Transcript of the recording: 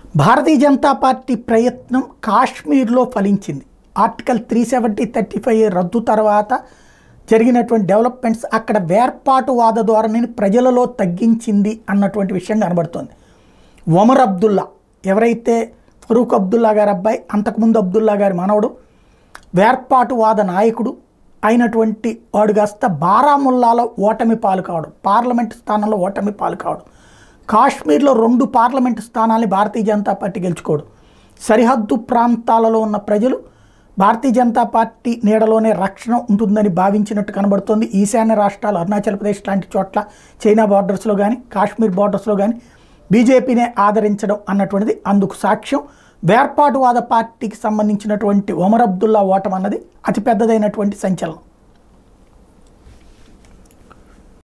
భారతీయ Janata party ప్రయత్నం కాశ్మీర్లో ఫలించింది article three seventy thirty five రద్దు తర్వాత జరిగినటువంటి డెవలప్మెంట్స్ అక్కడ వేర్పాటువాద ధోరణిని ప్రజలలో తగ్గించింది అన్నటువంటి విషయం కనబడుతోంది ఒమర్ అబ్దుల్లా ఎవరైతే ఫరూక్ అబ్దుల్లా గారి అబ్బాయి అంతకుముందు అబ్దుల్లా గారి మనవడు వేర్పాటువాద నాయకుడు అయినటువంటి వాడు కాస్త బారాముల్లాలో ఓటమి పాలు కావడం పార్లమెంట్ స్థానంలో ఓటమి పాలు కావడం కాశ్మీర్లో రెండు పార్లమెంటు స్థానాల్ని భారతీయ జనతా పార్టీ గెలుచుకోవడం సరిహద్దు ప్రాంతాలలో ఉన్న ప్రజలు భారతీయ జనతా పార్టీ నీడలోనే రక్షణ ఉంటుందని భావించినట్టు కనబడుతోంది ఈశాన్య రాష్ట్రాలు అరుణాచల్ ప్రదేశ్ లాంటి చోట్ల చైనా బార్డర్స్లో కానీ కాశ్మీర్ బార్డర్స్లో కానీ బీజేపీనే ఆదరించడం అన్నటువంటిది అందుకు సాక్ష్యం వేర్పాటువాద పార్టీకి సంబంధించినటువంటి ఒమర్ అబ్దుల్లా ఓటం అన్నది అతిపెద్దదైనటువంటి సంచలనం